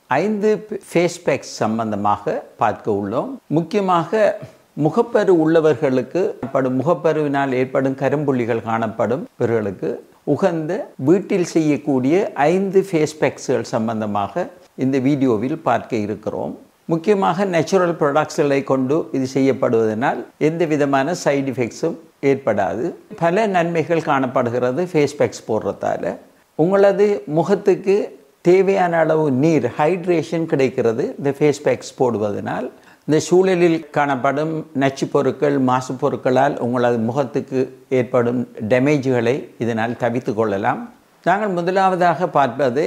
ஐந்து face packs சம்பந்தமாக பார்க்க உள்ளோம் முக்கியமாக முகப்பரு உள்ளவர்களுக்கு ஏற்படும் முகப்பருவினால் ஏற்படும் கரும்புள்ளிகள் காணப்படும் இவர்களுக்கு உகந்த வீட்டில் செய்யக்கூடிய ஐந்து ஃபேஸ் பேக்ஸ்கள் சம்பந்தமாக இந்த வீடியோவில் பார்க்க இருக்கிறோம் முக்கியமாக நேச்சுரல் ப்ராடக்ட்ஸ்களை கொண்டு இது செய்யப்படுவதனால் எந்த விதமான சைடு எஃபெக்ட்ஸும் ஏற்படாது பல நன்மைகள் காணப்படுகிறது ஃபேஸ் பேக்ஸ் போடுறதால உங்களது முகத்துக்கு தேவையான அளவு நீர் ஹைட்ரேஷன் கிடைக்கிறது இந்த ஃபேஸ் பேக்ஸ் போடுவதனால் இந்த சூழலில் காணப்படும் நச்சு பொருட்கள் மாசு பொருட்களால் உங்களது முகத்துக்கு ஏற்படும் டேமேஜ்களை இதனால் தவித்து கொள்ளலாம் நாங்கள் முதலாவதாக பார்ப்பது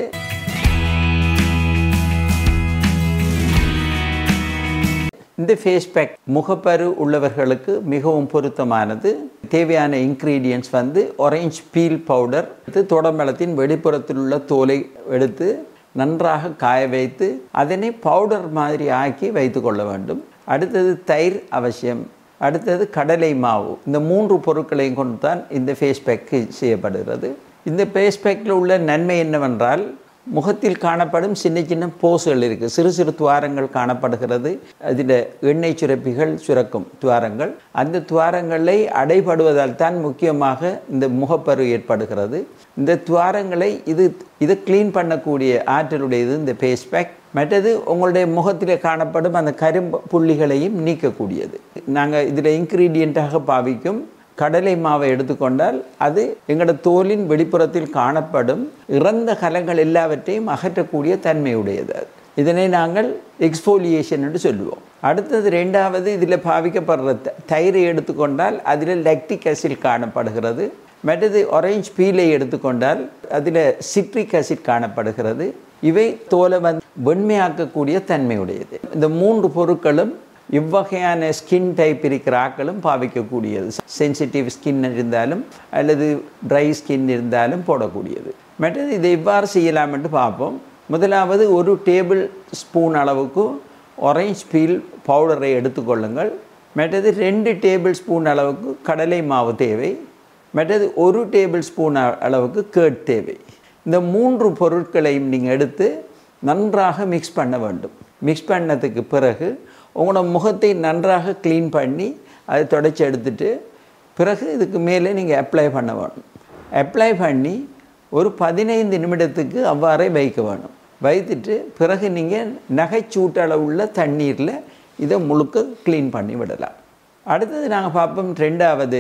இந்த ஃபேஸ் பேக் முகப்பரு உள்ளவர்களுக்கு மிகவும் பொருத்தமானது தேவையான இன்க்ரீடியன்ட்ஸ் வந்து ஒரேஞ்ச் பீல் பவுடர் தொடம்பழத்தின் வெளிப்புறத்தில் உள்ள தோலை எடுத்து நன்றாக காய வைத்து அதனை பவுடர் மாதிரி ஆக்கி வைத்து கொள்ள வேண்டும் அடுத்தது தயிர் அவசியம் அடுத்தது கடலை மாவு இந்த மூன்று பொருட்களையும் கொண்டு தான் இந்த ஃபேஸ் பேக் செய்யப்படுகிறது இந்த ஃபேஸ் பேக்கில் உள்ள நன்மை என்னவென்றால் முகத்தில் காணப்படும் சின்ன சின்ன போஸ்கள் இருக்குது சிறு சிறு துவாரங்கள் காணப்படுகிறது அதில் எண்ணெய் சுரப்பிகள் சுரக்கும் துவாரங்கள் அந்த துவாரங்களை அடைபடுவதால் தான் முக்கியமாக இந்த முகப்பரு ஏற்படுகிறது இந்த துவாரங்களை இது இது க்ளீன் பண்ணக்கூடிய ஆற்றலுடையது இந்த ஃபேஸ் பேக் மற்றது உங்களுடைய முகத்தில் காணப்படும் அந்த கரும்பு புள்ளிகளையும் நீக்கக்கூடியது நாங்கள் இதில் இன்க்ரீடியண்ட்டாக பாவிக்கும் கடலை மாவை எடுத்துக்கொண்டால் அது எங்களோட தோலின் வெளிப்புறத்தில் காணப்படும் இறந்த கலங்கள் எல்லாவற்றையும் அகற்றக்கூடிய தன்மையுடையது அது இதனை நாங்கள் எக்ஸ்போலியேஷன் என்று சொல்லுவோம் அடுத்தது ரெண்டாவது இதில் பாவிக்கப்படுற தயிரை எடுத்துக்கொண்டால் அதில் லெக்டிக் அசிட் காணப்படுகிறது மற்றது ஒரேஞ்ச் பீலை எடுத்துக்கொண்டால் அதில் சிட்ரிக் அசிட் காணப்படுகிறது இவை தோலை வந்து வெண்மையாக்கக்கூடிய தன்மையுடையது இந்த மூன்று பொருட்களும் இவ்வகையான ஸ்கின் டைப் இருக்கிற ஆக்களும் பாவிக்கக்கூடியது சென்சிட்டிவ் ஸ்கின் இருந்தாலும் அல்லது ட்ரை ஸ்கின் இருந்தாலும் போடக்கூடியது மற்றது இதை எவ்வாறு செய்யலாம் என்று பார்ப்போம் முதலாவது ஒரு டேபிள் ஸ்பூன் அளவுக்கு ஒரேஞ்ச் பீல் பவுடரை எடுத்துக்கொள்ளுங்கள் மற்றது ரெண்டு டேபிள் ஸ்பூன் அளவுக்கு கடலை மாவு தேவை மற்றது ஒரு டேபிள் ஸ்பூன் அளவுக்கு கேட் தேவை இந்த மூன்று பொருட்களையும் நீங்கள் எடுத்து நன்றாக மிக்ஸ் பண்ண வேண்டும் மிக்ஸ் பண்ணதுக்கு பிறகு உங்களோட முகத்தை நன்றாக க்ளீன் பண்ணி அதை தொடச்சி எடுத்துட்டு பிறகு இதுக்கு மேலே நீங்கள் அப்ளை பண்ண வேணும் அப்ளை பண்ணி ஒரு பதினைந்து நிமிடத்துக்கு அவ்வாறே வைக்க வேணும் வைத்துட்டு பிறகு நீங்கள் நகைச்சூட்டளவு உள்ள தண்ணீரில் இதை முழுக்க க்ளீன் பண்ணி விடலாம் அடுத்தது நாங்கள் பார்ப்போம் ரெண்டாவது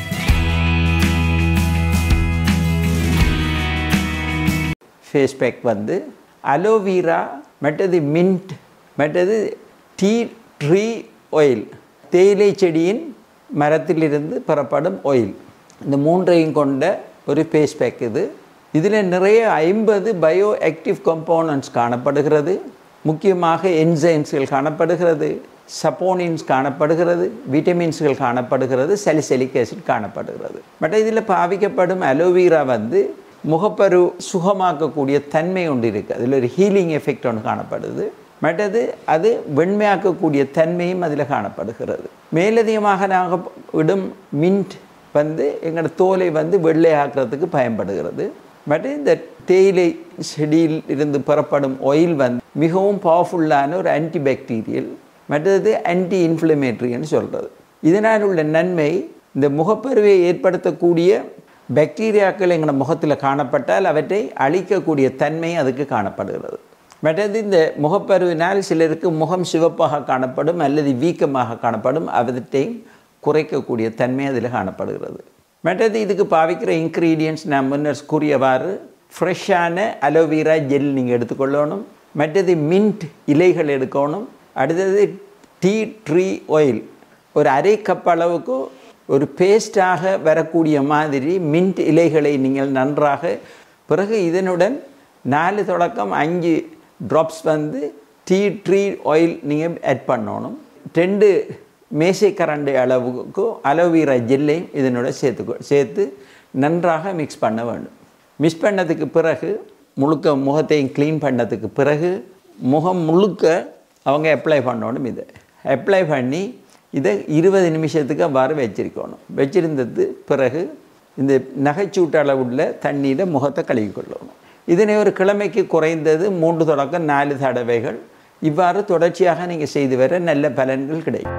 ஃபேஸ் பேக் வந்து அலோவீரா மற்றது மின்ட் மற்றது டீ ட்ரீ ஆயில் தேயிலை செடியின் மரத்திலிருந்து பெறப்படும் ஆயில் இந்த மூன்றையும் கொண்ட ஒரு ஃபேஸ் பேக் இது இதில் நிறைய ஐம்பது பயோ ஆக்டிவ் கம்போனன்ட்ஸ் காணப்படுகிறது முக்கியமாக என்சைன்ஸ்கள் காணப்படுகிறது சப்போனின்ஸ் காணப்படுகிறது விட்டமின்ஸ்கள் காணப்படுகிறது சலிசலிக் ஆசிட் காணப்படுகிறது பட் இதில் பாவிக்கப்படும் அலோவீரா வந்து முகப்பரு சுகமாக்கக்கூடிய தன்மை ஒன்று இருக்குது அதில் ஒரு ஹீலிங் எஃபெக்ட் ஒன்று காணப்படுது மற்றது அது வெண்மையாக்கக்கூடிய தன்மையும் அதில் காணப்படுகிறது மேலதிகமாக நாங்கள் விடும் மின்ட் வந்து எங்களோட தோலை வந்து வெள்ளையாக்குறதுக்கு பயன்படுகிறது பட் இந்த தேயிலை செடியில் இருந்து பெறப்படும் ஆயில் வந்து மிகவும் பவர்ஃபுல்லான ஒரு ஆன்டிபாக்டீரியல் மற்றது ஆன்டி இன்ஃப்ளமேட்ரின்னு சொல்கிறது இதனால் உள்ள நன்மை இந்த முகப்பருவை ஏற்படுத்தக்கூடிய பாக்டீரியாக்கள் எங்களோட முகத்தில் காணப்பட்டால் அவற்றை அழிக்கக்கூடிய தன்மை அதுக்கு காணப்படுகிறது மற்றது இந்த முகப்பருவினால் சிலருக்கு முகம் சிவப்பாக காணப்படும் அல்லது வீக்கமாக காணப்படும் அவற்றையும் குறைக்கக்கூடிய தன்மை அதில் காணப்படுகிறது மற்றது இதுக்கு பாவிக்கிற இன்க்ரீடியன்ட்ஸ் நான் முன்னர் கூறியவாறு ஃப்ரெஷ்ஷான அலோவேரா ஜெல் நீங்கள் எடுத்துக்கொள்ளணும் மற்றது மின்ட் இலைகள் எடுக்கணும் அடுத்தது டீ ட்ரீ ஆயில் ஒரு அரை கப் அளவுக்கு ஒரு பேஸ்டாக வரக்கூடிய மாதிரி மின்ட் இலைகளை நீங்கள் நன்றாக பிறகு இதனுடன் நாலு தொடக்கம் அஞ்சு ட்ராப்ஸ் வந்து டீ ட்ரீ ஆயில் நீங்கள் ஆட் பண்ணணும் ரெண்டு மேசை கரண்டி அளவுக்கு அலோவேரா ஜெல்லையும் இதனோட சேர்த்து சேர்த்து நன்றாக மிக்ஸ் பண்ண வேண்டும் மிக்ஸ் பண்ணதுக்கு பிறகு முழுக்க முகத்தையும் க்ளீன் பண்ணதுக்கு பிறகு முகம் முழுக்க அவங்க அப்ளை பண்ணணும் இதை அப்ளை பண்ணி இதை இருபது நிமிஷத்துக்கு அவ்வாறு வச்சிருக்கணும் வச்சிருந்தது பிறகு இந்த நகைச்சூட்டு அளவுள்ள தண்ணியில் முகத்தை கழுவி கொள்ளணும் இதனை ஒரு கிழமைக்கு குறைந்தது மூன்று தொடக்கம் நாலு தடவைகள் இவ்வாறு தொடர்ச்சியாக நீங்கள் செய்து வர நல்ல பலன்கள் கிடைக்கும்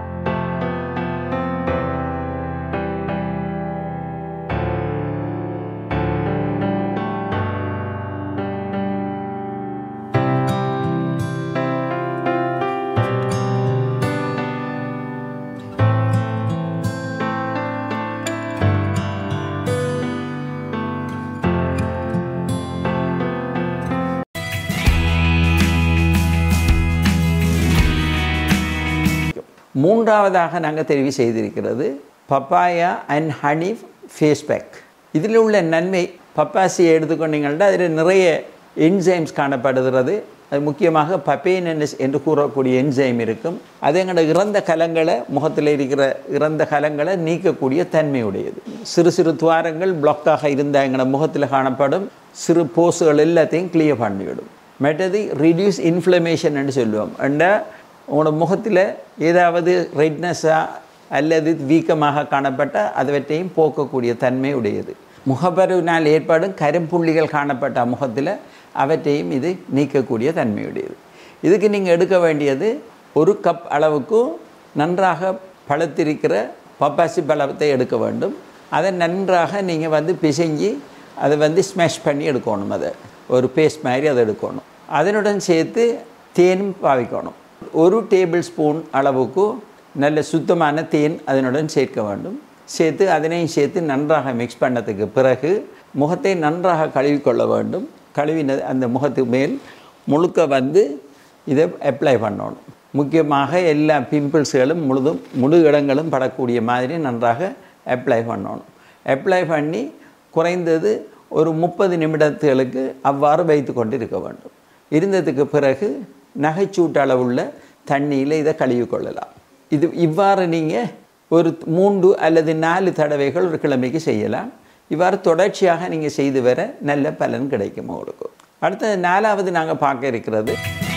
மூன்றாவதாக நாங்கள் தெரிவு செய்திருக்கிறது papaya and honey face pack இதில் உள்ள நன்மை பப்பாசியை எடுத்துக்கொண்டீங்கன்னா அதில் நிறைய என்சைம்ஸ் காணப்படுகிறது அது முக்கியமாக பப்பேனஸ் என்று கூறக்கூடிய என்சைம் இருக்கும் அது எங்களோட இறந்த கலங்களை முகத்தில் இருக்கிற இறந்த கலங்களை நீக்கக்கூடிய தன்மையுடையது சிறு சிறு துவாரங்கள் பிளாக்காக இருந்த எங்களோட முகத்தில் காணப்படும் சிறு போஸுகள் எல்லாத்தையும் கிளியர் பண்ணிவிடும் மற்றது ரிடியூஸ் இன்ஃப்ளமேஷன் என்று சொல்லுவோம் அண்ட உங்களோட முகத்தில் ஏதாவது ரெட்னஸாக அல்லது வீக்கமாக காணப்பட்ட அதுவற்றையும் போக்கக்கூடிய தன்மை உடையது முகப்பருவினால் ஏற்படும் கரும்புள்ளிகள் காணப்பட்ட முகத்தில் அவற்றையும் இது நீக்கக்கூடிய தன்மையுடையது இதுக்கு நீங்கள் எடுக்க வேண்டியது ஒரு கப் அளவுக்கு நன்றாக பழுத்திருக்கிற பப்பாசி பழத்தை எடுக்க வேண்டும் அதை நன்றாக நீங்கள் வந்து பிசைஞ்சு அதை வந்து ஸ்மாஷ் பண்ணி எடுக்கணும் அதை ஒரு பேஸ்ட் மாதிரி அதை எடுக்கணும் அதனுடன் சேர்த்து தேனும் பாவிக்கணும் ஒரு டேபிள் ஸ்பூன் அளவுக்கு நல்ல சுத்தமான தேன் அதனுடன் சேர்க்க வேண்டும் சேர்த்து அதனையும் சேர்த்து நன்றாக மிக்ஸ் பண்ணதுக்கு பிறகு முகத்தை நன்றாக கழுவிக்கொள்ள வேண்டும் கழுவின அந்த முகத்துக்கு மேல் முழுக்க வந்து இதை அப்ளை பண்ணணும் முக்கியமாக எல்லா பிம்பிள்ஸ்களும் முழுதும் முழு இடங்களும் படக்கூடிய மாதிரி நன்றாக அப்ளை பண்ணணும் அப்ளை பண்ணி குறைந்தது ஒரு முப்பது நிமிடத்துகளுக்கு அவ்வாறு வைத்து கொண்டு இருக்க வேண்டும் இருந்ததுக்கு பிறகு நகைச்சூட்டளவுள்ள தண்ணியில் இதை கழுவி கொள்ளலாம் இது இவ்வாறு நீங்கள் ஒரு மூன்று அல்லது நாலு தடவைகள் ஒரு கிழமைக்கு செய்யலாம் இவ்வாறு தொடர்ச்சியாக நீங்கள் செய்து வர நல்ல பலன் கிடைக்கும் உங்களுக்கு அடுத்தது நாலாவது நாங்கள் பார்க்க இருக்கிறது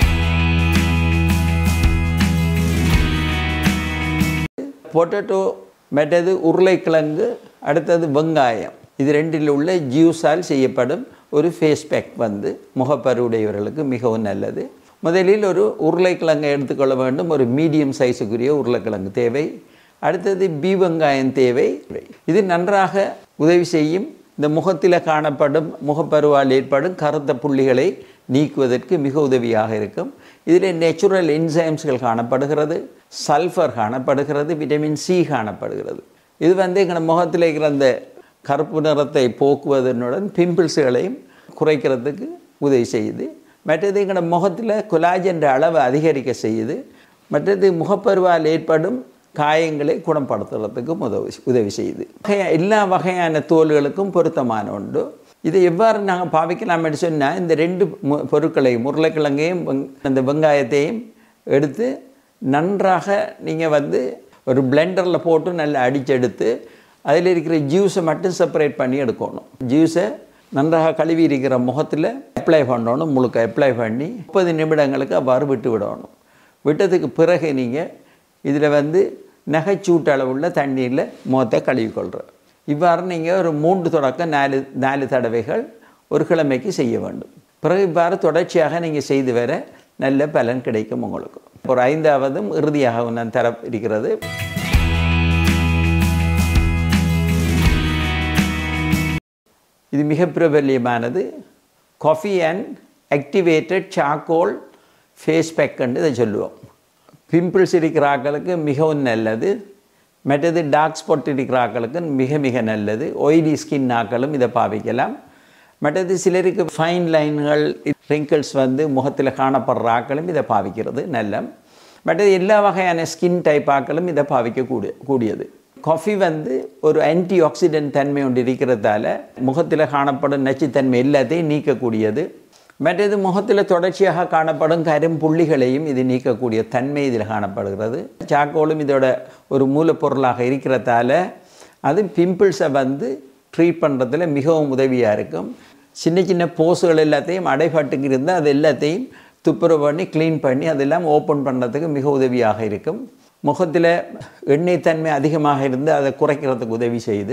பொட்டேட்டோ மற்றது உருளைக்கிழங்கு அடுத்தது வெங்காயம் இது ரெண்டில் உள்ள ஜூஸால் செய்யப்படும் ஒரு ஃபேஸ் பேக் வந்து முகப்பருவுடையவர்களுக்கு மிகவும் நல்லது முதலில் ஒரு உருளைக்கிழங்கை எடுத்துக்கொள்ள வேண்டும் ஒரு மீடியம் சைஸுக்குரிய உருளைக்கிழங்கு தேவை அடுத்தது பீ வெங்காயம் தேவை இது நன்றாக உதவி செய்யும் இந்த முகத்தில் காணப்படும் முகப்பருவால் ஏற்படும் கருத்த புள்ளிகளை நீக்குவதற்கு மிக உதவியாக இருக்கும் இதில் நேச்சுரல் என்சைம்ஸ்கள் காணப்படுகிறது சல்ஃபர் காணப்படுகிறது விட்டமின் சி காணப்படுகிறது இது வந்து எங்கள் முகத்தில் இருக்கிற அந்த கருப்பு நிறத்தை போக்குவதனுடன் பிம்பிள்ஸுகளையும் குறைக்கிறதுக்கு உதவி செய்யுது மற்றது எங்களோட முகத்தில் கொலாஜன் அளவை அதிகரிக்க செய்யுது மற்றது முகப்பருவால் ஏற்படும் காயங்களை குணப்படுத்துறதுக்கும் உதவி உதவி செய்யுது எல்லா வகையான தோல்களுக்கும் பொருத்தமான உண்டு இதை எவ்வாறு நாங்கள் பாவிக்கலாம்னு சொன்னால் இந்த ரெண்டு பொருட்களையும் உருளைக்கிழங்கையும் அந்த வெங்காயத்தையும் எடுத்து நன்றாக நீங்கள் வந்து ஒரு பிளெண்டரில் போட்டு நல்லா அடிச்செடுத்து அதில் இருக்கிற ஜூஸை மட்டும் செப்பரேட் பண்ணி எடுக்கணும் ஜூஸை நன்றாக கழுவி இருக்கிற முகத்தில் அப்ளை பண்ணணும் முழுக்க அப்ளை பண்ணி முப்பது நிமிடங்களுக்கு அவ்வாறு விட்டு விடணும் விட்டதுக்கு பிறகு நீங்கள் இதில் வந்து நகைச்சூட்டு அளவுள்ள தண்ணீரில் முகத்தை கழுவிக்கொள்கிற இவ்வாறு நீங்கள் ஒரு மூன்று தொடக்கம் நாலு நாலு தடவைகள் ஒரு கிழமைக்கு செய்ய வேண்டும் பிறகு இவ்வாறு தொடர்ச்சியாக நீங்கள் செய்து வர நல்ல பலன் கிடைக்கும் உங்களுக்கு ஒரு ஐந்தாவதும் இறுதியாக நான் தர இருக்கிறது இது மிக பிரபல்யமானது coffee and activated charcoal face பேக்குன்னு இதை சொல்லுவோம் பிம்பிள்ஸ் இருக்கிற ஆக்களுக்கு மிகவும் நல்லது மற்றது டார்க் ஸ்பாட் இருக்கிற ஆக்களுக்கு மிக மிக நல்லது ஒயிலி ஸ்கின் ஆக்களும் இதை பாவிக்கலாம் மற்றது சிலருக்கு ஃபைன் லைன்கள் ரிங்கிள்ஸ் வந்து முகத்தில் காணப்படுற ஆக்களும் இதை பாவிக்கிறது நல்ல மற்றது எல்லா வகையான ஸ்கின் டைப் ஆக்களும் இதை பாவிக்கக்கூடிய கூடியது காஃபி வந்து ஒரு ஆன்டி ஆக்சிடென்ட் தன்மை ஒன்று இருக்கிறதால முகத்தில் காணப்படும் நச்சுத்தன்மை எல்லாத்தையும் நீக்கக்கூடியது மற்றது முகத்தில் தொடர்ச்சியாக காணப்படும் கரும்புள்ளிகளையும் இது நீக்கக்கூடிய தன்மை இதில் காணப்படுகிறது சாக்கோலும் இதோட ஒரு மூலப்பொருளாக இருக்கிறதால அது பிம்பிள்ஸை வந்து ட்ரீட் பண்ணுறதுல மிகவும் உதவியாக இருக்கும் சின்ன சின்ன போஸுகள் எல்லாத்தையும் அடைபட்டுக்கு இருந்தால் அது எல்லாத்தையும் துப்புரவு பண்ணி க்ளீன் பண்ணி அதெல்லாம் ஓப்பன் பண்ணுறதுக்கு மிக உதவியாக இருக்கும் முகத்தில் எண்ணெய் தன்மை அதிகமாக இருந்து அதை குறைக்கிறதுக்கு உதவி செய்து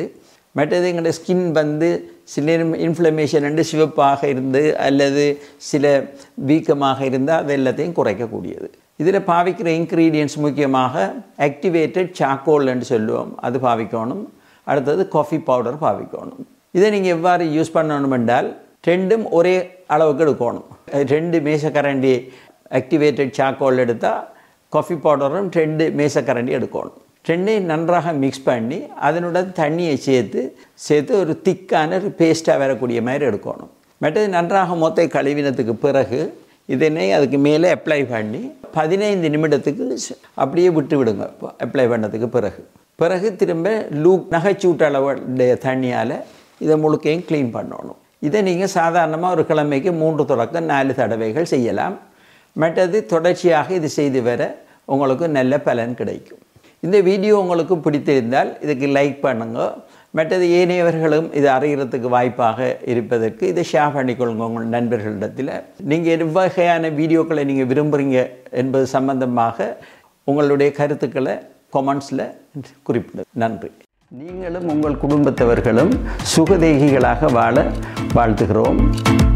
மற்றது எங்களுடைய ஸ்கின் வந்து சில நேரம் இன்ஃப்ளமேஷன் ரெண்டு சிவப்பாக இருந்து அல்லது சில வீக்கமாக இருந்தால் அது எல்லாத்தையும் குறைக்கக்கூடியது இதில் பாவிக்கிற இன்க்ரீடியன்ஸ் முக்கியமாக ஆக்டிவேட்டட் சாக்கோல்னு சொல்லுவோம் அது பாவிக்கணும் அடுத்தது காஃபி பவுடர் பாவிக்கணும் இதை நீங்கள் எவ்வாறு யூஸ் பண்ணணும் என்றால் ரெண்டும் ஒரே அளவுக்கு எடுக்கணும் ரெண்டு மேசக்கரண்டி ஆக்டிவேட்டட் சாக்கோல் எடுத்தால் காஃபி பவுடரும் ரெண்டு மேசக்கரண்டி எடுக்கணும் ரெண்டையும் நன்றாக மிக்ஸ் பண்ணி அதனுடன் தண்ணியை சேர்த்து சேர்த்து ஒரு திக்கான ஒரு பேஸ்ட்டாக வரக்கூடிய மாதிரி எடுக்கணும் மற்றது நன்றாக மொத்த கழுவினத்துக்கு பிறகு இதனை அதுக்கு மேலே அப்ளை பண்ணி பதினைந்து நிமிடத்துக்கு அப்படியே விட்டு விடுங்க அப்ளை பண்ணதுக்கு பிறகு பிறகு திரும்ப லூக் நகைச்சூட்டு அளவுடைய தண்ணியால் இதை முழுக்கையும் க்ளீன் பண்ணணும் இதை நீங்கள் சாதாரணமாக ஒரு கிழமைக்கு மூன்று தொடக்கம் நாலு தடவைகள் செய்யலாம் மற்றது தொடர்ச்சியாக இது செய்து வர உங்களுக்கு நல்ல பலன் கிடைக்கும் இந்த வீடியோ உங்களுக்கு பிடித்திருந்தால் இதுக்கு லைக் பண்ணுங்க மற்றது ஏனையவர்களும் இது அறிகிறதுக்கு வாய்ப்பாக இருப்பதற்கு இதை ஷேர் பண்ணிக்கொள்ளுங்க உங்கள் நண்பர்களிடத்தில் நீங்கள் எவ்வகையான வீடியோக்களை நீங்கள் விரும்புகிறீங்க என்பது சம்பந்தமாக உங்களுடைய கருத்துக்களை கொமெண்ட்ஸில் குறிப்பிடு நன்றி நீங்களும் உங்கள் குடும்பத்தவர்களும் சுகதேகிகளாக வாழ வாழ்த்துகிறோம்